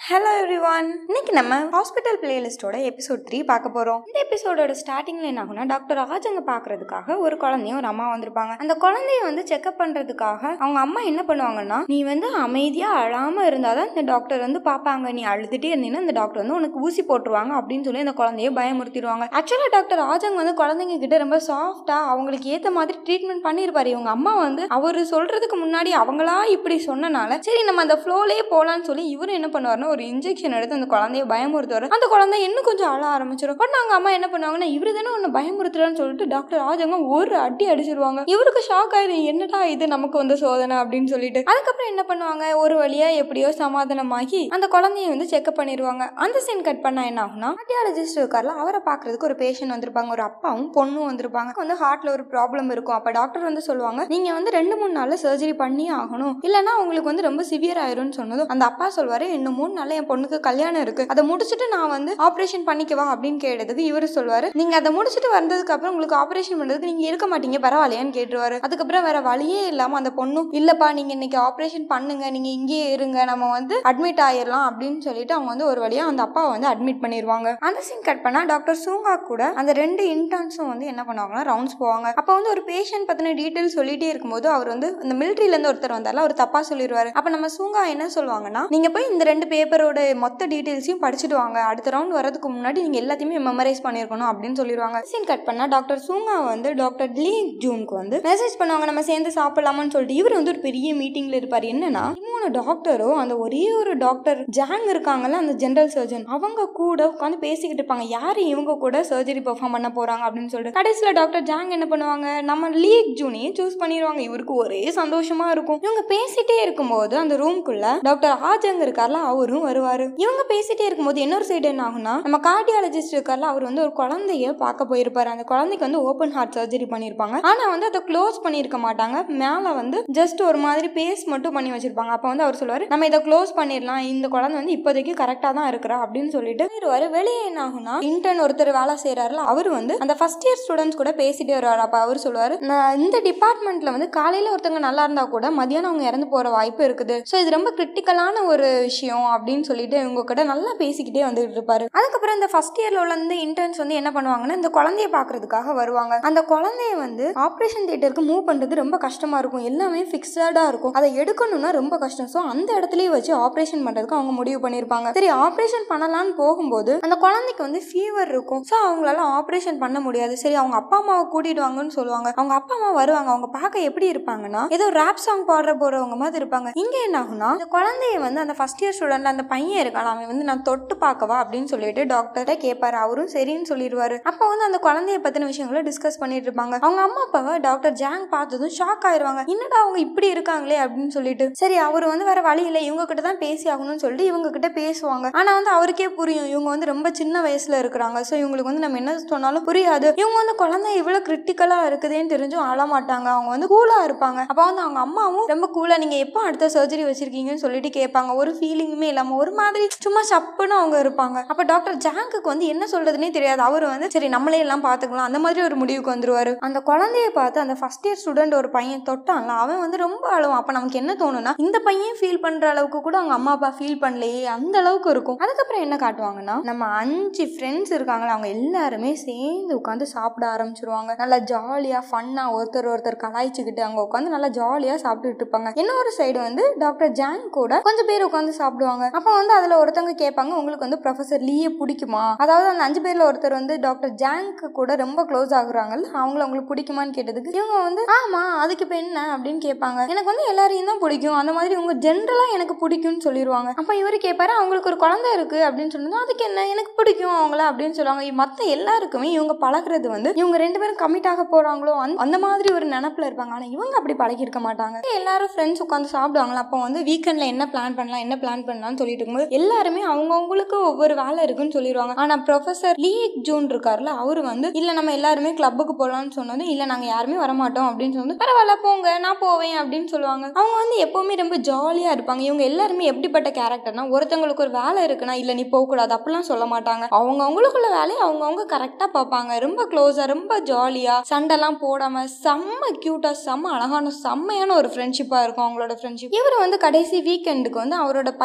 hello everyone இன்னைக்கு நம்ம hospital பிளேலிஸ்டோட episode three பார்க்க போறோம் இந்த எபிசோடோட ஸ்டார்டிங்ல என்ன ஆகும்னா டாக்டர் ராஜங்க பார்க்கறதுக்காக ஒரு குழந்தையும் ஒரு அம்மா வந்திருப்பாங்க அந்த குழந்தைய வந்து செக்அப் பண்றதுக்காக அவங்க அம்மா என்ன பண்ணுவாங்கன்னா நீ வந்து அமைதியா அழாம இருந்தாதான் இந்த டாக்டர் வந்து பார்ப்பாங்க நீ அழுதுட்டே இருந்தீங்கன்னா இந்த டாக்டர் வந்து உனக்கு ஊசி போட்டுருவாங்க அப்படின்னு சொல்லி அந்த குழந்தைய பயமுறுத்திடுவாங்க ஆக்சுவலா டாக்டர் ராஜங் வந்து குழந்தைங்க கிட்ட ரொம்ப சாஃப்டா அவங்களுக்கு ஏத்த மாதிரி ட்ரீட்மெண்ட் பண்ணிருப்பாரு இவங்க அம்மா வந்து அவர் சொல்றதுக்கு முன்னாடி அவங்களா இப்படி சொன்னனால சரி நம்ம அந்த ஃப்ளோலேயே போலான்னு சொல்லி இவரு என்ன பண்ணுவாருன்னா ஒரு இன்ஜெக்ஷன் எடுத்து அந்த குழந்தைய பயமுறுத்துவாரு அந்த குழந்தை இன்னும் கொஞ்சம் அழ ஆரம்பிச்சிடும் பட் நாங்க அம்மா என்ன பண்ணுவாங்கன்னா இவரு தானே ஒன்று பயமுறுத்துறான்னு சொல்லிட்டு டாக்டர் ராஜங்க ஒரு அடி அடிச்சிருவாங்க இவருக்கு ஷாக் ஆயிடும் என்னடா இது நமக்கு வந்து சோதனை அப்படின்னு சொல்லிட்டு அதுக்கப்புறம் என்ன பண்ணுவாங்க ஒரு வழியா எப்படியோ சமாதானமாகி அந்த குழந்தைய வந்து செக்அப் பண்ணிடுவாங்க அந்த சீன் கட் பண்ணா என்ன ஆகும்னா கார்டியாலஜிஸ்ட் இருக்கார்ல அவரை பார்க்கறதுக்கு ஒரு பேஷண்ட் வந்திருப்பாங்க ஒரு அப்பாவும் பொண்ணும் வந்திருப்பாங்க வந்து ஹார்ட்ல ஒரு ப்ராப்ளம் இருக்கும் அப்ப டாக்டர் வந்து சொல்லுவாங்க நீங்க வந்து ரெண்டு மூணு நாள்ல சர்ஜரி பண்ணி ஆகணும் இல்லைன்னா உங்களுக்கு வந்து ரொம்ப சிவியர் ஆயிரும்னு சொன்னதும் அந்த அப்பா சொல்வாரு இன்னும் மூணு நாள்ல என் பொண்ணுக்கு கல்யாணம் இருக்கு அதை முடிச்சுட்டு நான் வந்து ஆபரேஷன் பண்ணிக்கவா அப்படின்னு கேட்டதுக்கு இவரு சொல்வாரு நீங்க அதை முடிச்சுட்டு வந்ததுக்கு அப்புறம் உங்களுக்கு ஆபரேஷன் பண்றதுக்கு நீங்க இருக்க மாட்டீங்க பரவாயில்லையான்னு கேட்டுருவாரு அதுக்கப்புறம் வேற வழியே இல்லாம அந்த பொண்ணும் இல்லப்பா நீங்க இன்னைக்கு ஆபரேஷன் பண்ணுங்க நீங்க இங்கேயே இருங்க நம்ம வந்து அட்மிட் ஆயிடலாம் அப்படின்னு சொல்லிட்டு அவங்க வந்து ஒரு வழியா அந்த அப்பாவை வந்து அட்மிட் பண்ணிடுவாங்க அந்த சீன் கட் பண்ணா டாக்டர் சூங்கா கூட அந்த ரெண்டு இன்டர்ன்ஸும் வந்து என்ன பண்ணுவாங்கன்னா ரவுண்ட்ஸ் போவாங்க அப்போ வந்து ஒரு பேஷண்ட் பத்தின டீட்டெயில் சொல்லிட்டே இருக்கும்போது அவர் வந்து இந்த மிலிட்ரியில இருந்து ஒருத்தர் வந்தால அவர் தப்பா சொல்லிடுவாரு அப்ப நம்ம சூங்கா என்ன சொல்லுவாங்கன்னா நீங்க போய் இந்த ரெண்டு பேப்பரோட மொத்த டீட்டெயில்ஸையும் படிச்சுட்டு வாங்க அடுத்த ரவுண்ட் வரதுக்கு முன்னாடி நீங்க எல்லாத்தையுமே மெமரைஸ் பண்ணிருக்கணும் அப்படின்னு சொல்லிடுவாங்க சீன் கட் பண்ணா டாக்டர் சூங்கா வந்து டாக்டர் லீ ஜூனுக்கு வந்து மெசேஜ் பண்ணுவாங்க நம்ம சேர்ந்து சாப்பிடலாமான்னு சொல்லிட்டு இவர் வந்து ஒரு பெரிய மீட்டிங்ல இருப்பாரு என்னன்னா மூணு டாக்டரோ அந்த ஒரே ஒரு டாக்டர் ஜாங் இருக்காங்கல்ல அந்த ஜெனரல் சர்ஜன் அவங்க கூட உட்காந்து பேசிக்கிட்டு இருப்பாங்க யாரு இவங்க கூட சர்ஜரி பெர்ஃபார்ம் பண்ண போறாங்க அப்படின்னு சொல்லிட்டு கடைசியில டாக்டர் ஜாங் என்ன பண்ணுவாங்க நம்ம லீக் ஜூனியை சூஸ் பண்ணிடுவாங்க இவருக்கு ஒரே சந்தோஷமா இருக்கும் இவங்க பேசிட்டே இருக்கும்போது அந்த ரூம்குள்ள டாக்டர் ஆஜங் இருக்கார்ல அவரும் வருவாரு இவங்க பேசிட்டே இருக்கும்போது இன்னொரு சைடு என்ன ஆகும்னா நம்ம கார்டியாலஜிஸ்ட் இருக்கார்ல அவர் வந்து ஒரு குழந்தைய பார்க்க போயிருப்பாரு அந்த குழந்தைக்கு வந்து ஓப்பன் ஹார்ட் சர்ஜரி பண்ணியிருப்பாங்க ஆனா வந்து அதை க்ளோஸ் பண்ணியிருக்க மாட்டாங்க மேல வந்து ஜஸ்ட் ஒரு மாதிரி பேஸ் மட்டும் பண்ணி வச்சிருப்பாங்க அப்போ வந்து அவர் சொல்லுவாரு நம்ம இதை க்ளோஸ் பண்ணிடலாம் இந்த குழந்தை வந்து இப்போதைக்கு கரெக்டா தான் இருக்கிறா அப்படின்னு சொல்லிட்டு போயிருவாரு வெளியே என்ன ஆகும்னா இன்டர்ன் ஒருத்தர் வேலை செய்யறாருல அவர் வந்து அந்த ஃபர்ஸ்ட் இயர் ஸ்டூடெண்ட்ஸ் கூட பேசிட்டே வருவார் அப்ப அவர் சொல்லுவாரு நான் இந்த டிபார்ட்மெண்ட்ல வந்து காலையில ஒருத்தவங்க நல்லா இருந்தா கூட மதியானம் அவங்க இறந்து போற வாய்ப்பு இருக்குது ஸோ இது ரொம்ப கிரிட்டிக்கலான ஒரு விஷயம் அப்படின்னு சொல்லிட்டு இவங்க கிட்ட நல்லா பேசிக்கிட்டே வந்துட்டு இருப்பாரு அதுக்கப்புறம் இந்த ஃபர்ஸ்ட் இயர்ல உள்ள இந்த இன்டர்ன்ஸ் வந்து என்ன பண்ணுவாங்கன்னா இந்த குழந்தைய பாக்குறதுக்காக வருவாங்க அந்த குழந்தைய வந்து ஆப்ரேஷன் தியேட்டருக்கு மூவ் பண்றது ரொம்ப கஷ்டமா இருக்கும் எல்லாமே ஃபிக்ஸடா இருக்கும் அதை எடுக்கணும்னா ரொம்ப கஷ்டம் ஸோ அந்த இடத்துலயே வச்சு ஆப்ரேஷன் பண்றதுக்கு அவங்க முடிவு பண்ணியிருப்பாங்க சரி ஆப்ரேஷன் பண்ணலாம்னு போகும்போது அந்த குழந்தைக்கு வந்து ஃபீவர் இருக்கும் ஸோ அவங்களால ஆப்ரேஷன் பண்ண முடியாது சரி அவங்க அப்பா அம்மாவை கூட்டிட்டு வாங்கன்னு சொல்லுவாங்க அவங்க அப்பா அம்மா வருவாங்க அவங்க பார்க்க எப்படி இருப்பாங்கன்னா ஏதோ ரேப் சாங் பாடுற போறவங்க மாதிரி இருப்பாங்க இங்க என்ன ஆகும்னா இந்த குழந்தைய வந்து அந்த ஃபர்ஸ்ட் இயர் ஸ்டூடெண்ட் அந்த பையன் இருக்கான் அவன் வந்து நான் தொட்டு பார்க்கவா அப்படின்னு சொல்லிட்டு டாக்டர்கிட்ட கேட்பாரு அவரும் சரின்னு சொல்லிடுவாரு அப்போ வந்து அந்த குழந்தைய பத்தின விஷயங்களை டிஸ்கஸ் பண்ணிட்டு இருப்பாங்க அவங்க அம்மா அப்பாவை டாக்டர் ஜாங் பார்த்ததும் ஷாக் ஆயிருவாங்க என்னடா அவங்க இப்படி இருக்காங்களே அப்படின்னு சொல்லிட்டு சரி அவர் வந்து வேற வழி இல்லை இவங்க கிட்ட தான் பேசி ஆகணும்னு சொல்லிட்டு இவங்க கிட்ட பேசுவாங்க ஆனா வந்து அவருக்கே புரியும் இவங்க வந்து ரொம்ப சின்ன வயசுல இருக்கிறாங்க ஸோ இவங்களுக்கு வந்து நம்ம என்ன சொன்னாலும் புரியாது இவங்க வந்து குழந்தை இவ்வளவு கிரிட்டிக்கலா இருக்குதுன்னு தெரிஞ்சும் அழ மாட்டாங்க அவங்க வந்து கூலா இருப்பாங்க அப்போ வந்து அவங்க அம்மாவும் ரொம்ப கூலா நீங்க எப்போ அடுத்த சர்ஜரி வச்சிருக்கீங்கன்னு சொல்லிட்டு கேட்பாங்க ஒரு ஃபீலிங்குமே இல்லாம ஒரு மாதிரி சும்மா சப்புன்னு அவங்க இருப்பாங்க அப்ப டாக்டர் ஜாங்குக்கு வந்து என்ன சொல்றதுனே தெரியாது அவர் வந்து சரி நம்மளே எல்லாம் பாத்துக்கலாம் அந்த மாதிரி ஒரு முடிவுக்கு வந்துருவாரு அந்த குழந்தைய பார்த்து அந்த ஃபர்ஸ்ட் இயர் ஸ்டூடெண்ட் ஒரு பையன் தொட்டான்ல அவன் வந்து ரொம்ப அழுவான் அப்ப நமக்கு என்ன தோணும்னா இந்த பையன் ஃபீல் பண்ற அளவுக்கு கூட அவங்க அம்மா அப்பா ஃபீல் பண்ணலையே அந்த அளவுக்கு இருக்கும் அதுக்கப்புறம் என்ன காட்டுவாங்கன்னா நம்ம அஞ்சு ஃப்ரெண்ட்ஸ் இருக்காங்களா அவங்க எல்லாருமே சேர்ந்து உட்காந்து சாப்பிட ஆரம்பிச்சிருவாங்க நல்லா ஜாலியா ஃபன்னா ஒருத்தர் ஒருத்தர் கலாய்ச்சிக்கிட்டு அங்க உட்காந்து நல்லா ஜாலியா சாப்பிட்டுட்டு இருப்பாங்க இன்னொரு சைடு வந்து டாக்டர் ஜாங் கூட கொஞ்சம் பேர் உட்காந்து சாப்பிடுவாங்க அப்போ வந்து அதுல ஒருத்தவங்க கேட்பாங்க உங்களுக்கு வந்து ப்ரொஃபசர் லீயே பிடிக்குமா அதாவது அந்த அஞ்சு பேர்ல ஒருத்தர் வந்து டாக்டர் ஜாங்க்கு கூட ரொம்ப க்ளோஸ் ஆகுறாங்கல்ல அவங்கள உங்களுக்கு பிடிக்குமான்னு கேட்டதுக்கு இவங்க வந்து ஆமா அதுக்கு இப்போ என்ன அப்படின்னு கேட்பாங்க எனக்கு வந்து எல்லாரையும் தான் பிடிக்கும் அந்த மாதிரி இவங்க ஜென்ரலா எனக்கு பிடிக்கும்னு சொல்லிடுவாங்க அப்போ இவரு கேட்பாரு அவங்களுக்கு ஒரு குழந்தை இருக்கு அப்படின்னு சொன்னது அதுக்கு என்ன எனக்கு பிடிக்கும் அவங்கள அப்படின்னு சொல்லுவாங்க மற்ற எல்லாருக்குமே இவங்க பழகுறது வந்து இவங்க ரெண்டு பேரும் கமிட் ஆக போறாங்களோ அந்த- அந்த மாதிரி ஒரு நினப்புல இருப்பாங்க ஆனா இவங்க அப்படி பழகி இருக்க மாட்டாங்க எல்லாரும் ஃப்ரெண்ட்ஸ் உட்காந்து சாப்பிடுவாங்களா அப்போ வந்து வீக்கெண்ட்ல என்ன பிளான் பண்ணலாம் என்ன பிளான் பண்ணலாம்னு சொல்லிட்டு இருக்கும்போது எல்லாருமே அவங்கவுங்களுக்கு ஒவ்வொரு வேலை இருக்குன்னு சொல்லிடுவாங்க ஆனா ப்ரொஃபசர் லீக் ஜூன் இருக்காருல்ல அவரு வந்து இல்ல நம்ம எல்லாருமே கிளப்புக்கு போகலாம்னு சொன்னது இல்ல நாங்க யாருமே வரமாட்டோம் அப்படின்னு சொன்னது பரவாயில்ல போங்க நான் போவேன் அப்படின்னு சொல்லுவாங்க அவங்க வந்து எப்பவுமே ரொம்ப ஜாலியா இருப்பாங்க இவங்க எல்லாருமே எப்படிப்பட்ட கேரக்டர்னா ஒருத்தங்களுக்கு ஒரு வேலை இருக்குன்னா இல்ல நீ போக கூடாது அப்படிலாம் சொல்ல மாட்டாங்க அவங்க அவங்களுக்குள்ள வேலையை அவங்கவுங்க கரெக்டா பார்ப்பாங்க ரொம்ப க்ளோஸா ரொம்ப ஜாலியா சண்டைலாம் போடாம செம்ம கியூட்டா செம்ம அழகான செம்மையான ஒரு ஃப்ரெண்ட்ஷிப்பா இருக்கும் அவங்களோட ஃப்ரெண்ட்ஷிப் இவர் வந்து கடைசி வீக்கெண்டுக்கு வந்து அவரோட பையன் கூட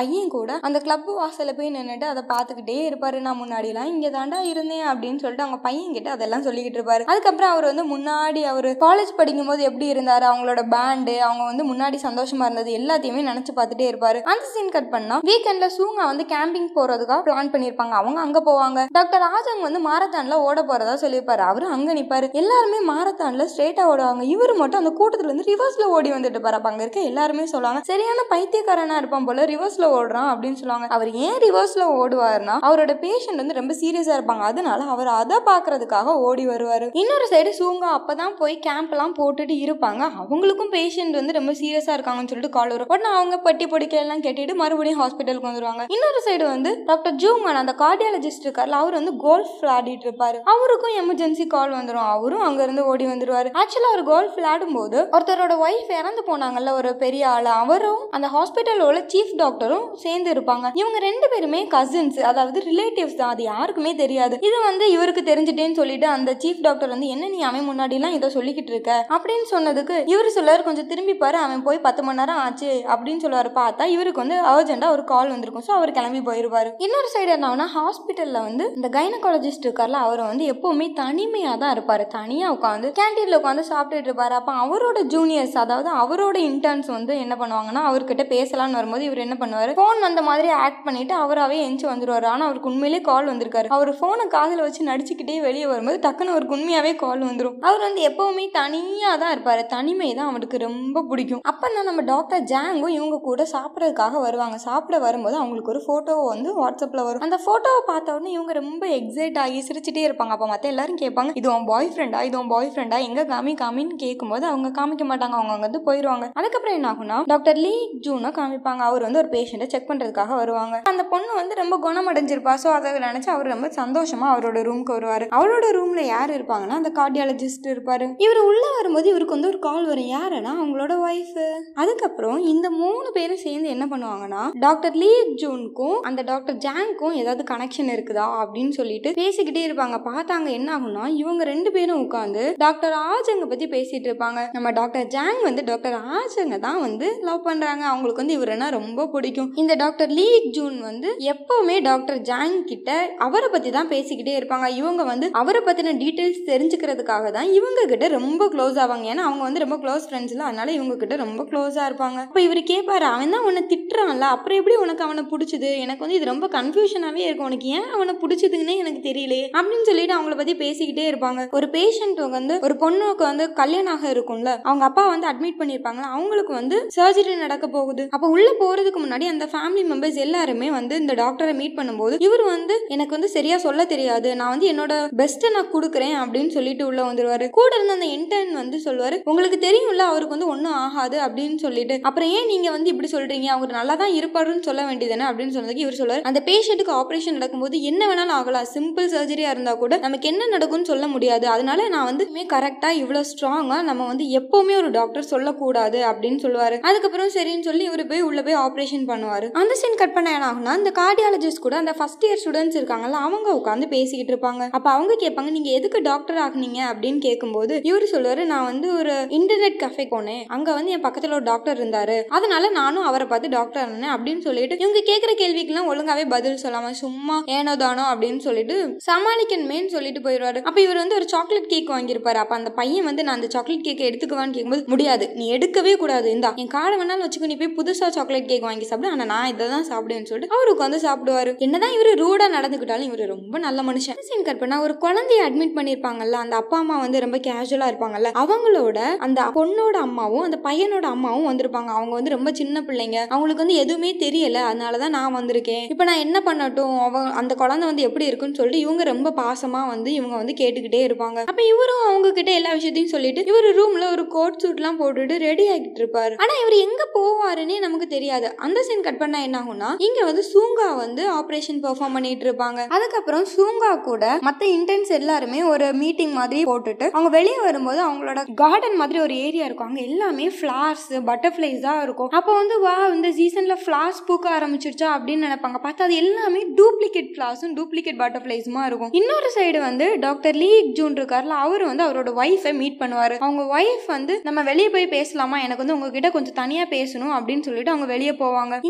கூட அந்த கிளப் வாசல்ல போய் நின்றுட்டு அதை பார்த்துக்கிட்டே இருப்பாரு நான் முன்னாடிலாம் இங்க தாண்டா இருந்தேன் அப்படின்னு சொல்லிட்டு அவங்க பையன் கிட்ட அதெல்லாம் சொல்லிக்கிட்டு இருப்பாரு அதுக்கப்புறம் அவர் வந்து முன்னாடி அவர் காலேஜ் படிக்கும்போது எப்படி இருந்தாரு அவங்களோட பேண்டு அவங்க வந்து முன்னாடி சந்தோஷமா இருந்தது எல்லாத்தையுமே நினைச்சு பார்த்துட்டே இருப்பாரு அந்த சீன் கட் பண்ணா வீக்கெண்ட்ல சூங்கா வந்து கேம்பிங் போறதுக்காக பிளான் பண்ணிருப்பாங்க அவங்க அங்க போவாங்க டாக்டர் ராஜங் வந்து மாரத்தான்ல ஓட போறதா சொல்லியிருப்பாரு அவரு அங்க நிப்பாரு எல்லாருமே மாரத்தான்ல ஸ்ட்ரெயிட்டா ஓடுவாங்க இவரு மட்டும் அந்த கூட்டத்துல இருந்து ரிவர்ஸ்ல ஓடி வந்துட்டு இருப்பாரு அப்ப அங்க இருக்க எல்லாருமே சொல்லுவாங்க சரியான பைத்தியக்காரனா இருப்பான் போல ரிவர்ஸ்ல ஓடுறான் அப்படின்னு சொல்லுவாங்க அவர் ஏன் ரிவர்ஸ்ல ஓடுவாருன்னா அவரோட பேஷண்ட் வந்து ரொம்ப சீரியஸா இருப்பாங்க அதனால அவர் அதை பாக்குறதுக்காக ஓடி வருவாரு இன்னொரு சைடு சூங்கா அப்பதான் போய் கேம்ப் எல்லாம் போட்டுட்டு இருப்பாங்க அவங்களுக்கும் பேஷண்ட் வந்து ரொம்ப சீரியஸா இருக்காங்கன்னு சொல்லிட்டு கால் வரும் உடனே அவங்க பட்டி பொடிக்க எல்லாம் கேட்டுட்டு மறுபடியும் ஹாஸ்பிட்டலுக்கு வந்துருவாங்க இன்னொரு சைடு வந்து டாக்டர் ஜூங்கன் அந்த கார்டியாலஜிஸ்ட் இருக்கார்ல அவர் வந்து கோல்ஃப் விளையாடிட்டு இருப்பாரு அவருக்கும் எமர்ஜென்சி கால் வந்துடும் அவரும் அங்க இருந்து ஓடி வந்துருவாரு ஆக்சுவலா அவர் கோல்ஃப் விளையாடும் போது ஒருத்தரோட ஒய்ஃப் இறந்து போனாங்கல்ல ஒரு பெரிய ஆளு அவரும் அந்த ஹாஸ்பிட்டலோட சீஃப் டாக்டரும் சேர்ந்து இருப்பாங்க இவங்க ரெண்டு பேருமே கசின்ஸ் அதாவது ரிலேட்டிவ்ஸ் தான் அது யாருக்குமே தெரியாது இது வந்து இவருக்கு தெரிஞ்சுட்டேன்னு சொல்லிட்டு அந்த சீஃப் டாக்டர் வந்து என்ன நீ அவன் முன்னாடி எல்லாம் இதை சொல்லிக்கிட்டு இருக்க அப்படின்னு சொன்னதுக்கு இவர் சொல்லுவாரு கொஞ்சம் திரும்பி பாரு அவன் போய் பத்து மணி நேரம் ஆச்சு அப்படின்னு சொல்லுவாரு பார்த்தா இவருக்கு வந்து அர்ஜென்ட்டா ஒரு கால் வந்திருக்கும் ஸோ அவர் கிளம்பி போயிருவாரு இன்னொரு சைடு என்னன்னா ஹாஸ்பிட்டல்ல வந்து இந்த கைனகாலஜிஸ்ட் இருக்கார்ல அவர் வந்து எப்பவுமே தனிமையா தான் இருப்பாரு தனியா உட்காந்து கேண்டீன்ல உட்காந்து சாப்பிட்டுட்டு இருப்பாரு அப்ப அவரோட ஜூனியர்ஸ் அதாவது அவரோட இன்டர்ன்ஸ் வந்து என்ன பண்ணுவாங்கன்னா அவர்கிட்ட பேசலாம்னு வரும்போது இவர் என்ன பண்ணுவாரு ஃபோன் வந்த மாதிரி ஆக்ட் பண்ணிட்டு அவராவே எஞ்சி வந்துருவாரு ஆனா அவருக்கு உண்மையிலேயே கால் வந்திருக்காரு அவர் ஃபோனை காதில் வச்சு நடிச்சுக்கிட்டே வெளியே வரும்போது டக்குன்னு அவருக்கு உண்மையாவே கால் வந்துடும் அவர் வந்து எப்பவுமே தனியா தான் இருப்பாரு தனிமை தான் அவருக்கு ரொம்ப பிடிக்கும் அப்பதான் நம்ம டாக்டர் ஜாங்கும் இவங்க கூட சாப்பிட்றதுக்காக வருவாங்க சாப்பிட வரும்போது அவங்களுக்கு ஒரு போட்டோ வந்து வாட்ஸ்அப்ல வரும் அந்த போட்டோவை பார்த்த உடனே இவங்க ரொம்ப எக்ஸைட் ஆகி சிரிச்சுட்டே இருப்பாங்க அப்போ மற்ற எல்லாரும் கேட்பாங்க இது உன் பாய் ஃப்ரெண்டா இது உன் பாய் ஃப்ரெண்டா எங்க காமி காமின்னு கேட்கும்போது அவங்க காமிக்க மாட்டாங்க அவங்க அங்க வந்து போயிடுவாங்க அதுக்கப்புறம் என்ன ஆகும்னா டாக்டர் லீ ஜூனை காமிப்பாங்க அவர் வந்து ஒரு பேஷண்ட்டை செக் பண்றதுக்காக வருவாங்க அந்த பொண்ணு வந்து ரொம்ப குணமடைஞ்சிருப்பா ஸோ அதை நினைச்சு அவர் ரொம்ப சந்தோஷமா அவரோட ரூம்க்கு வருவாரு அவரோட ரூம்ல யார் இருப்பாங்கன்னா அந்த கார்டியாலஜிஸ்ட் இருப்பாரு இவர் உள்ள வரும்போது இவருக்கு வந்து ஒரு கால் வரும் யாருன்னா அவங்களோட ஒய்ஃப் அதுக்கப்புறம் இந்த மூணு பேரும் சேர்ந்து என்ன பண்ணுவாங்கன்னா டாக்டர் லீ ஜூனுக்கும் அந்த டாக்டர் ஜாங்க்கும் ஏதாவது கனெக்ஷன் இருக்குதா அப்படின்னு சொல்லிட்டு பேசிக்கிட்டே இருப்பாங்க பார்த்தாங்க என்ன ஆகும்னா இவங்க ரெண்டு பேரும் உட்காந்து டாக்டர் ஆஜங்க பத்தி பேசிட்டு இருப்பாங்க நம்ம டாக்டர் ஜாங் வந்து டாக்டர் ஆஜங்க தான் வந்து லவ் பண்றாங்க அவங்களுக்கு வந்து இவருன்னா ரொம்ப பிடிக்கும் இந்த டாக்டர் லீ ஜூன் வந்து எப்பவுமே டாக்டர் ஜாங் கிட்ட அவரை பத்தி தான் பேசிக்கிட்டே இருப்பாங்க இவங்க வந்து அவரை பத்தின டீட்டெயில்ஸ் தெரிஞ்சுக்கிறதுக்காக தான் இவங்க கிட்ட ரொம்ப க்ளோஸ் ஆவாங்க ஏன்னா அவங்க வந்து ரொம்ப க்ளோஸ் ஃப்ரெண்ட்ஸ் இல்லை அதனால இவங்க கிட்ட ரொம்ப க்ளோஸா இருப்பாங்க அப்போ இவர் கேட்பாரு அவன் தான் உன்னை திட்டுறான்ல அப்புறம் எப்படி உனக்கு அவனை பிடிச்சது எனக்கு வந்து இது ரொம்ப கன்ஃபியூஷனாவே இருக்கும் உனக்கு ஏன் அவனை பிடிச்சதுன்னே எனக்கு தெரியலையே அப்படின்னு சொல்லிட்டு அவங்கள பத்தி பேசிக்கிட்டே இருப்பாங்க ஒரு பேஷண்ட் வந்து ஒரு பொண்ணுக்கு வந்து கல்யாணம் ஆக இருக்கும்ல அவங்க அப்பா வந்து அட்மிட் பண்ணியிருப்பாங்களா அவங்களுக்கு வந்து சர்ஜரி நடக்க போகுது அப்போ உள்ள போறதுக்கு முன்னாடி அந்த ஃபேமிலி மெம்பர்ஸ் எல்லாருமே வந்து இந்த டாக்டரை மீட் பண்ணும்போது இவர் வந்து எனக்கு வந்து சரியா சொல்ல தெரியாது நான் வந்து என்னோட பெஸ்ட்டை நான் கொடுக்குறேன் அப்படின்னு சொல்லிட்டு உள்ள வந்துருவாரு கூட இருந்த அந்த இன்டர்ன் வந்து சொல்லுவாரு உங்களுக்கு தெரியும்ல அவருக்கு வந்து ஒன்றும் ஆகாது அப்படின்னு சொல்லிட்டு அப்புறம் ஏன் நீங்க வந்து இப்படி சொல்றீங்க அவர் நல்லா தான் இருப்பாருன்னு சொல்ல வேண்டியதுதானே அப்படின்னு சொன்னதுக்கு இவர் சொல்லுவாரு அந்த பேஷண்ட்டுக்கு ஆப்ரேஷன் நடக்கும்போது என்ன வேணாலும் ஆகலாம் சிம்பிள் சர்ஜரியா இருந்தா கூட நமக்கு என்ன நடக்கும்னு சொல்ல முடியாது அதனால நான் வந்து கரெக்டா இவ்வளவு ஸ்ட்ராங்கா நம்ம வந்து எப்பவுமே ஒரு டாக்டர் சொல்லக்கூடாது அப்படின்னு சொல்லுவாரு அதுக்கப்புறம் சரின்னு சொல்லி இவர் போய் உள்ள போய் ஆப்ரேஷன் பண்ணுவாரு அந்த சீன் கட் பண்ண என்ன ஆகும்னா இந்த கார்டியாலஜிஸ்ட் கூட அந்த ஃபர்ஸ்ட் இயர் ஸ்டூடெண்ட்ஸ் இருக்காங்கல்ல அவங்க உட்காந்து பேசிக்கிட்டு இருப்பாங்க அப்ப அவங்க கேட்பாங்க நீங்க எதுக்கு டாக்டர் ஆகுனீங்க அப்படின்னு கேட்கும்போது இவரு சொல்லுவாரு நான் வந்து ஒரு இன்டர்நெட் கஃபே போனேன் அங்க வந்து என் பக்கத்துல ஒரு டாக்டர் இருந்தாரு அதனால நானும் அவரை பார்த்து டாக்டர் ஆனேன் அப்படின்னு சொல்லிட்டு இவங்க கேட்குற கேள்விக்கெல்லாம் ஒழுங்காவே பதில் சொல்லாம சும்மா ஏனோ தானோ அப்படின்னு சொல்லிட்டு சமாளிக்கணுமேன்னு சொல்லிட்டு போயிடுவாரு அப்ப இவர் வந்து ஒரு சாக்லேட் கேக் வாங்கியிருப்பாரு அப்ப அந்த பையன் வந்து நான் அந்த சாக்லேட் கேக்கை எடுத்துக்குவான்னு கேட்கும்போது முடியாது நீ எடுக்கவே கூடாது இந்தா என் காடை வேணாலும் வச்சுக்கோ நீ போய் புதுசா சாக்லேட் கேக் வாங்கி சாப்பிடு ஆனா நான் இதை தான் சாப்பிடுவேன்னு சொல்லிட்டு அவருக்கு வந்து சாப்பிடுவாரு என்னதான் இவரு ரூடா நடந்துக்கிட்டாலும் இவரு ரொம்ப நல்ல மனுஷன் சீன் கட் பண்ணா ஒரு குழந்தைய அட்மிட் பண்ணிருப்பாங்கல்ல அந்த அப்பா அம்மா வந்து ரொம்ப கேஷுவலா இருப்பாங்கல்ல அவங்களோட அந்த பொண்ணோட அம்மாவும் அந்த பையனோட அம்மாவும் வந்திருப்பாங்க அவங்க வந்து ரொம்ப சின்ன பிள்ளைங்க அவங்களுக்கு வந்து எதுவுமே தெரியல அதனாலதான் நான் வந்திருக்கேன் இப்போ நான் என்ன பண்ணட்டும் அவ அந்த குழந்தை வந்து எப்படி இருக்குன்னு சொல்லிட்டு இவங்க ரொம்ப பாசமா வந்து இவங்க வந்து கேட்டுக்கிட்டே இருப்பாங்க அப்ப இவரும் அவங்க கிட்ட எல்லா விஷயத்தையும் சொல்லிட்டு இவர் ரூம்ல ஒரு கோட் சூட்லாம் போட்டுட்டு ரெடி ஆகிட்டு இருப்பாரு ஆனா இவர் எங்க போவாருன்னே நமக்கு தெரியாது அந்த சீன் கட் பண்ணா என்ன ஆகும்னா இங்க வந்து சூங்கா வந்து ஆபரேஷன் பெர்ஃபார்ம் பண்ணிட்டு இருப்பாங்க அதுக்கப்புறம் சூங்கா கூட மத்த இன்டென்ஸ் எல்லாருமே ஒரு மீட்டிங் மாதிரி போட்டுட்டு அவங்க வெளியே வரும்போது அவங்களோட கார்டன் மாதிரி ஒரு ஏரியா இருக்கும் அங்க எல்லாமே ஃபிளார்ஸ் பட்டர்ஃபிளைஸ் தான் இருக்கும் அப்போ வந்து வா இந்த சீசன்ல ஃபிளார்ஸ் பூக்க ஆரம்பிச்சிருச்சா அப்படின்னு நினைப்பாங்க பார்த்தா அது எல்லாமே டூப்ளிகேட் ஃபிளார்ஸும் டூப்ளிகேட் பட்டர்ஃபிளைஸுமா இருக்கும் இன்னொரு சைடு வந்து டாக்டர் லீ ஜூன் இருக்கார்ல அவர் வந்து அவரோட ஒய்ஃபை மீட் பண்ணுவாரு அவங்க ஒய்ஃப் வந்து நம்ம வெளியே போய் பேசலாமா எனக்கு வந்து உங்ககிட்ட கொஞ்சம் தனியா பேசணும் அப்படின்னு சொல்லிட்டு அவங்க வெளியே போவாங்க இங்க வந்து என்ன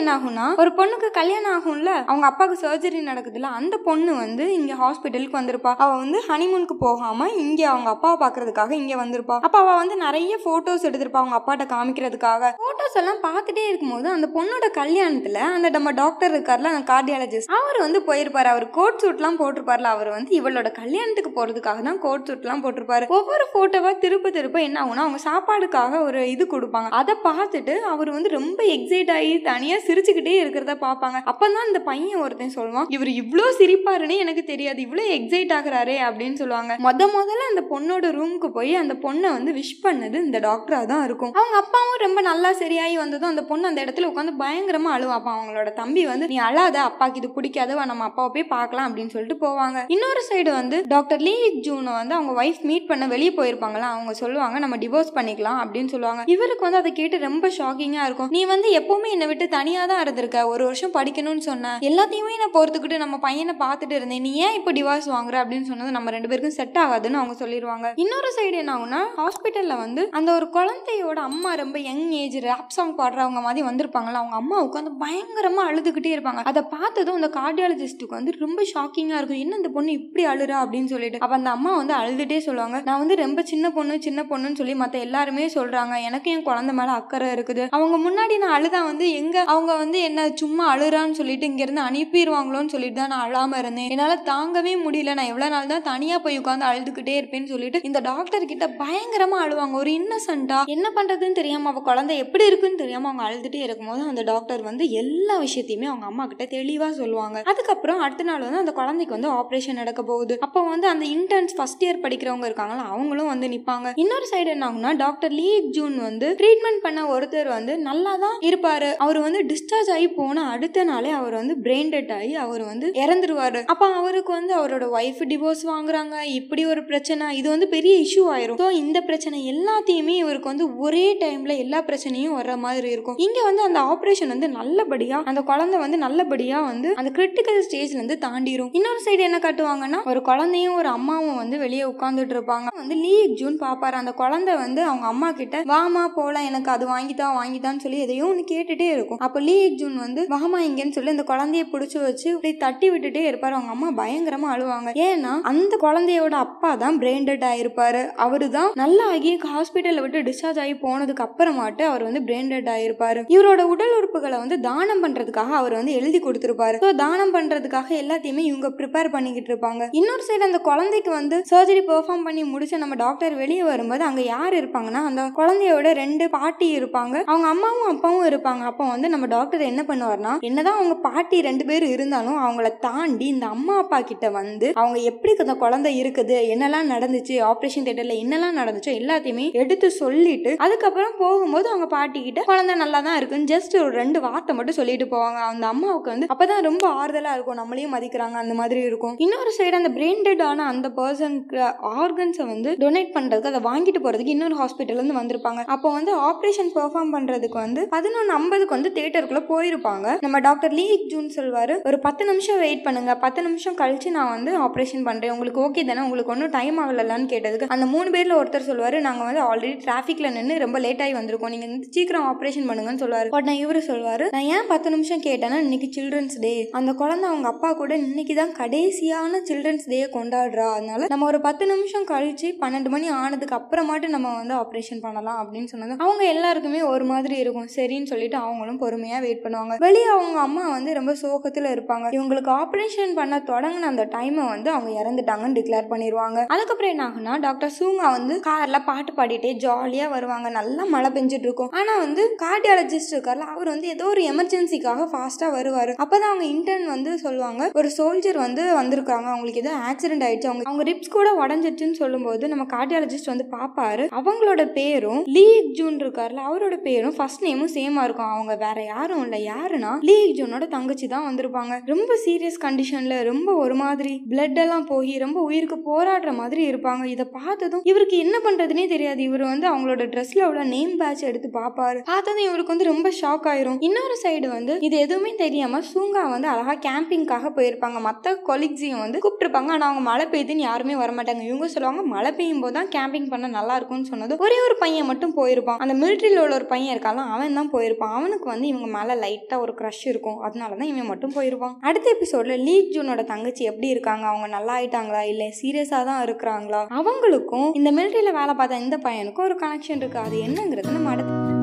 என்ன ஆகும்னா ஒரு பொண்ணுக்கு கல்யாணம் ஆகும்ல அவங்க அப்பாவுக்கு சர்ஜரி நடக்குதுல்ல அந்த பொண்ணு வந்து இங்க ஹாஸ்பிட்டலுக்கு வந்திருப்பா அவ வந்து ஹனிமூனுக்கு போகாம இங்க அவங்க அப்பாவை பாக்குறதுக்காக இங்க வந்திருப்பா அப்ப அவ வந்து நிறைய போட்டோஸ் எடுத்திருப்பா அவங்க அப்பாட்ட காமிக்கிறதுக்காக போட்டோஸ் எல்லாம் பார்த்துட்டே இருக்கும்போது அந்த பொண்ணோட கல்யாணத்துல அந்த நம்ம டாக்டர் இருக்கார்ல அந்த கார்டியாலஜிஸ்ட் அவர் வந்து போயிருப்பாரு அவர் கோட் சூட்லாம் போட்டிருப்பார்ல அவர் வந்து இவளோட கல்யாணத்துக்கு போறதுக்காக தான் கோட் சூட்லாம் போட்டிருப்பாரு ஒவ்வொரு போட்டோவா திருப்ப திருப்ப என்ன ஆகும்னா அவங்க சாப்பாடுக்காக ஒரு இது கொடுப்பாங்க அதை பார்த்துட்டு அவர் வந்து ரொம்ப எக்ஸைட் ஆகி தனியா சிரிச்சுக்கிட்டே இருக்கிறத பார்ப்பாங்க அப்பதான் இந்த பையன் ஒருத்தன் சொல்லுவான் இவர் இவ்வளோ சிரிப்பாருன்னு எனக்கு தெரியாது இவ்வளோ எக்ஸைட் ஆகுறாரே அப்படின்னு சொல்லுவாங்க முத முதல்ல அந்த பொண்ணோட ரூமுக்கு போய் அந்த பொண்ணை வந்து விஷ் பண்ணது இந்த டாக்டரா தான் இருக்கும் அவங்க அப்பாவும் ரொம்ப நல்லா சரியாகி வந்ததும் அந்த பொண்ணு அந்த இடத்துல உட்காந்து பயங்கரமா அழுவாப்பா அவங்களோட தம்பி வந்து நீ அழாத அப்பாக்கு இது பிடிக்காது வா நம்ம அப்பாவை போய் பார்க்கலாம் அப்படின்னு சொல்லிட்டு போவாங்க இன்னொரு சைடு வந்து டாக்டர் லீ ஜூனை வந்து அவங்க ஒய்ஃப் மீட் பண்ண வெளியே போயிருப்பாங்களா அவங்க சொல்லுவாங்க நம்ம டிவோர்ஸ் பண்ணிக்கலாம் அப்படின்னு சொல்லுவாங்க இவருக்கு வந்து அதை கேட்டு ரொம்ப ஷாக்கிங்கா இருக்கும் நீ வந்து எப்பவுமே என்னை விட்டு தனியா தான் இருந்திருக்க ஒரு வருஷம் படிக்கணும்னு சொன்ன எல்லாத்தையுமே நான் பொறுத்துக்கிட்டு நம்ம பையனை பார்த்துட்டு இருந்தேன் நீ ஏன் இப்போ டிவோர்ஸ் வாங்குற அப்படின்னு சொன்னது நம்ம ரெண்டு பேருக்கும் செட் ஆகாதுன்னு அவங்க சொல்லிடுவாங்க இன்னொரு சைடு என்ன ஆகும்னா ஹாஸ்பிட்டல்ல வந்து அந்த ஒரு குழந்தையோட அம்மா ரொம்ப யங் ஏஜ் ரேப் சாங் பாடுறவங்க மாதிரி வந்திருப்பாங்கல்ல அவங்க அம்மா உட்காந்து பயங்கரமா அழுதுகிட்டே இருப்பாங்க அதை பார்த்ததும் அந்த கார்டியாலஜிஸ்ட்டுக்கு வந்து ரொம்ப ஷாக்கிங்கா இருக்கும் என்ன இந்த பொண்ணு இப்படி அழுறா அப்படின்னு சொல்லிட்டு அப்ப அந்த அம்மா வந்து அழுதுட்டே சொல்லுவாங்க நான் வந்து ரொம்ப சின்ன பொண்ணு சின்ன பொண்ணுன்னு சொல்லி மத்த எல்லாருமே சொல்றாங்க எனக்கு என் குழந்தை மேல அக்கறை இருக்குது அவங்க முன்னாடி நான் அழுதா வந்து எங்க அவங்க வந்து என்ன சும்மா அழுறான்னு சொல்லிட்டு இங்க இருந்து அனுப்பிடுவாங்களோன்னு சொல்லிட்டு தான் நான் அழாம இருந்தேன் என்னால தாங்கவே முடியல நான் எவ்வளவு நாள் தான் தனியா போய் உட்காந்து அழுதுகிட்டே இருப்பேன்னு சொல்லிட்டு இந்த டாக்டர் கிட்ட பயங்கரமா அழுவாங்க ஒரு இன்னசென்ட்டா என்ன பண்றதுன்னு தெரியாம அவ குழந்தை எப்படி இருக்குன்னு தெரியாம அவங்க அழுதுட்டே இருக்கும்போது அந்த டாக்டர் வந்து எல்லா விஷயத்தையுமே அவங்க அம்மா கிட்ட தெளிவா சொல்லுவாங்க அதுக்கப்புறம் அடுத்த நாள் வந்து அந்த குழந்தைக்கு வந்து ஆபரேஷன் நடக்க போகுது அப்போ வந்து அந்த இன்டர்ன்ஸ் ஃபர்ஸ்ட் இயர் படிக்கிறவங்க இருக்காங்களா அவங்களும் வந்து நிப்பாங்க இன்னொரு சைடு என்ன ஆகும்னா டாக்டர் லீ ஜூன் வந்து ட்ரீட்மெண்ட் பண்ண ஒருத்தர் வந்து நல்லா தான் இருப்பாரு அவர் வந்து டிஸ்சார்ஜ் ஆகி போன அடுத்த நாளே அவர் வந்து பிரெயின் டெட் ஆகி அவர் வந்து இறந்துருவாரு அப்ப அவருக்கு வந்து அவரோட ஒய்ஃப் டிவோர்ஸ் வாங்குறாங்க இப்படி ஒரு பிரச்சனை இது வந்து பெரிய இஷ்யூ ஆயிரும் ஸோ இந்த பிரச்சனை எல்லாத்தையுமே இவருக்கு வந்து ஒரே டைம்ல எல்லா பிரச்சனையும் வர்ற மாதிரி இருக்கும் இங்க வந்து அந்த ஆபரேஷன் வந்து நல்லபடியா அந்த குழந்தை வந்து நல்லபடியா வந்து அந்த கிரிட்டிக்கல் ஸ்டேஜ்ல இருந்து தாண்டிரும் இன்னொரு சைடு என்ன காட்டுவாங்கன்னா ஒரு குழந்தையும் ஒரு அம்மாவும் வந்து வெளியே உட்காந்துட்டு இருப்பாங்க வந்து லீ ஜூன் பாப்பாரு அந்த குழந்தை வந்து அவங்க அம்மா கிட்ட வாமா போலாம் எனக்கு அது வாங்கித்தா வாங்கித்தான்னு சொல்லி எதையோ ஒன்று கேட்டுட்டே இருக்கும் அப்போ லீ ஜூன் வந்து வாமா இங்கன்னு சொல்லி அந்த குழந்தைய பிடிச்சி வச்சு இப்படி தட்டி விட்டுட்டே இருப்பாரு அவங்க அம்மா பயங்கரமா அழுவாங்க ஏன்னா அந்த குழந்தையோட அப்பா தான் பிரெயின் டெட் ஆயிருப்பாரு அவரு தான் நல்லா ஆகி ஹாஸ்பிட்டல்ல விட்டு டிஸ்சார்ஜ் ஆகி போனதுக்கு அப்புறமாட்டு அவர் வந்து பிரெயின் டெட் ஆயிருப்பாரு இவரோட உடல் உறுப்புகளை வந்து தானம் பண்றதுக்காக அவர் வந்து எழுதி கொடுத்திருப்பாரு ஸோ தானம் பண்றதுக்காக எல்லாத்தையுமே இவங்க ப்ரிப்பேர் பண்ணிக்கிட்டு இருப்பாங்க இன்னொரு சைடு அந்த குழந்தைக்கு வந்து சர்ஜரி பெர்ஃபார்ம் பண்ணி முடிச்ச நம்ம டாக்டர் வெளியே வரும்போது அங்க யார் இருப்பாங்கன்னா அந்த குழந்தையோட ரெண்டு பாட்டி இருப்பாங்க அவங்க அம்மாவும் அப்பாவும் இருப்பாங்க அப்போ வந்து நம்ம டாக்டர் என்ன பண்ணுவார்னா என்னதான் அவங்க பாட்டி ரெண்டு பேரும் இருந்தாலும் அவங்கள தாண்டி இந்த அம்மா அப்பா கிட்ட வந்து அவங்க எப்படி அந்த குழந்தை இருக்குது என்னெல்லாம் நடந்துச்சு ஆப்ரேஷன் தேட்டர்ல என்னெல்லாம் நடந்துச்சோ எல்லாத்தையுமே எடுத்து சொல்லிட்டு அதுக்கப்புறம் போகும்போது அவங்க பாட்டி கிட்ட குழந்தை நல்லா தான் இருக்குன்னு ஜஸ்ட் ஒரு ரெண்டு வார்த்தை மட்டும் சொல்லிட்டு போவாங்க அந்த அம்மாவுக்கு வந்து அப்பதான் ரொம்ப ஆறுதலா இருக்கும் நம்மளையும் மதிக்கிறாங்க அந்த மாதிரி இருக்கும் இன்னொரு சைடு அந்த பிரெயின் டெட் ஆன அந்த பர்சனுக்கு ஆர்கன்ஸை வந்து டொனேட் பண்றதுக்கு அதை வாங்கிட்டு போறதுக்கு இன்னொரு ஹாஸ்பிட்டல்ல இருந்து வந்திருப்பாங்க அப்போ வந்து ஆப்ரேஷன் பெர்ஃபார்ம் பண்றதுக்கு வந்து பதினொன்று ஐம்பதுக்கு வந்து தேட்டருக்குள்ள போயிருப்பாங்க நம்ம டாக்டர் லீ ஜூன் சொல்வாரு ஒரு பத்து நிமிஷம் வெயிட் பண்ணுங்க பத்து நிமிஷம் கழிச்சு நான் வந்து ஆப்ரேஷன் பண்றேன் உங்களுக்கு ஓகே தானே உங்களுக்கு ஒன்றும் டைம் ஆகலன்னு கேட்டதுக்கு அந்த மூணு பேர்ல ஒருத்தர் சொல்லுவாரு நாங்க வந்து ஆல்ரெடி டிராஃபிக்ல நின்று ரொம்ப லேட் ஆகி வந்திருக்கோம் நீங்க வந்து சீக்கிரம் ஆப்ரேஷன் பண்ணுங்கன்னு சொல்லுவாரு உடனே இவரு சொல்லுவாரு நான் ஏன் பத்து நிமிஷம் கேட்டேன்னா இன்னைக்கு சில்ட்ரன்ஸ் டே அந்த குழந்தை அவங்க அப்பா கூட இன்னைக்கு தான் கடைசியான சில்ட்ரன்ஸ் டே கொண்டாடுறா அதனால நம்ம ஒரு பத்து நிமிஷம் கழிச்சு பன்னெண்டு மணி ஆனதுக்கு அப்புறமாட்டு நம்ம வந்து ஆப்ரேஷன் பண்ணலாம் அப்படின்னு சொன்னது அவங்க எல்லாருக்குமே ஒரு மாதிரி இருக்கும் சரின்னு சொல்லிட்டு அவங்களும் பொறுமையா வெயிட் பண்ணுவாங்க வெளியே அவங்க அம்மா வந்து ரொம்ப சோகத்துல இருப்பாங்க இவங்களுக்கு ஆப்ரேஷன் பண்ண தொடங்கின அந்த டைமை வந்து அவங்க இறந்துட்டாங்கன்னு டிக்ளேர் பண்ணிடுவாங்க அதுக்கப்புறம் என்ன ஆகுனா டாக்டர் சூங்கா வந்து கார்ல பாட்டு பாடிட்டே ஜாலியா வருவாங்க நல்லா மழை பெஞ்சிட்டு இருக்கும் ஆனா வந்து கார்டியாலஜிஸ்ட் இருக்கார்ல அவர் வந்து ஏதோ ஒரு எமர்ஜென்சிக்காக ஃபாஸ்டா வருவாரு அப்பதான் அவங்க இன்டர்ன் வந்து சொல்லுவாங்க ஒரு சோல்ஜர் வந்து வந்திருக்காங்க அவங்களுக்கு ஏதோ ஆக்சிடென்ட் ஆயிடுச்சு அவங்க அவங்க ரிப்ஸ் கூட உடஞ்சிட்டுன்னு சொல்லும்போது நம்ம கார்டியாலஜிஸ்ட் வந்து பாப்பாரு அவங்களோட பேரும் லீ ஜூன் இருக்கார்ல அவரோட பேரும் ஃபர்ஸ்ட் நேமும் சேமா இருக்கும் அவங்க வேற யாரும் இல்ல யாருன்னா லீ ஜூனோட தங்கச்சி தான் வந்திருப்பாங்க ரொம்ப சீரியஸ் கண்டிஷன்ல ரொம்ப ஒரு மாதிரி பிளட் எல்லாம் போய் ரொம்ப உயிருக்கு போராடுற மாதிரி இருப்பாங்க இதை பார்த்ததும் இவருக்கு என்ன பண்றதுனே தெரியாது இவர் வந்து அவங்களோட ட்ரெஸ்ல உள்ள நேம் பேட்ச் எடுத்து பார்ப்பாரு பார்த்ததும் இவருக்கு வந்து ரொம்ப ஷாக் ஆயிரும் இன்னொரு சைடு வந்து இது எதுவுமே தெரியாம சூங்கா வந்து அழகா கேம்பிங்காக போயிருப்பாங்க மத்த கொலிக்ஸையும் வந்து கூப்பிட்டுருப்பாங்க ஆனா அவங்க மழை பெய்யுதுன்னு யாருமே வரமாட்டாங்க இவங்க சொல்லுவாங்க மழை பெய்யும் போது தான் கேம்பிங் பண்ண நல்லா இருக்கும்னு சொன்னது ஒரே ஒரு பையன் மட்டும் போயிருப்பான் அந்த மிலிட்ரியில் உள்ள ஒரு பையன் இருக்கால அவன் தான் போயிருப்பான் அவனுக்கு வந்து இவங்க மேல லைட்டா ஒரு க்ரஷ் இருக்கும் அதனால தான் இவன் மட்டும் போயிருவான் அடுத்த எபிசோட்ல லீக் ஜூனோட தங்கச்சி எப்படி இருக்காங்க அவங்க நல்லா ஆயிட்டாங்களா இல்ல சீரியஸா தான் இருக்கிறாங்களா அவங்களுக்கும் இந்த மிலிட்டரியில வேலை பார்த்த இந்த பையனுக்கும் ஒரு கனெக்ஷன் இருக்கு அது என்னங்கிறது நம்ம அடுத்து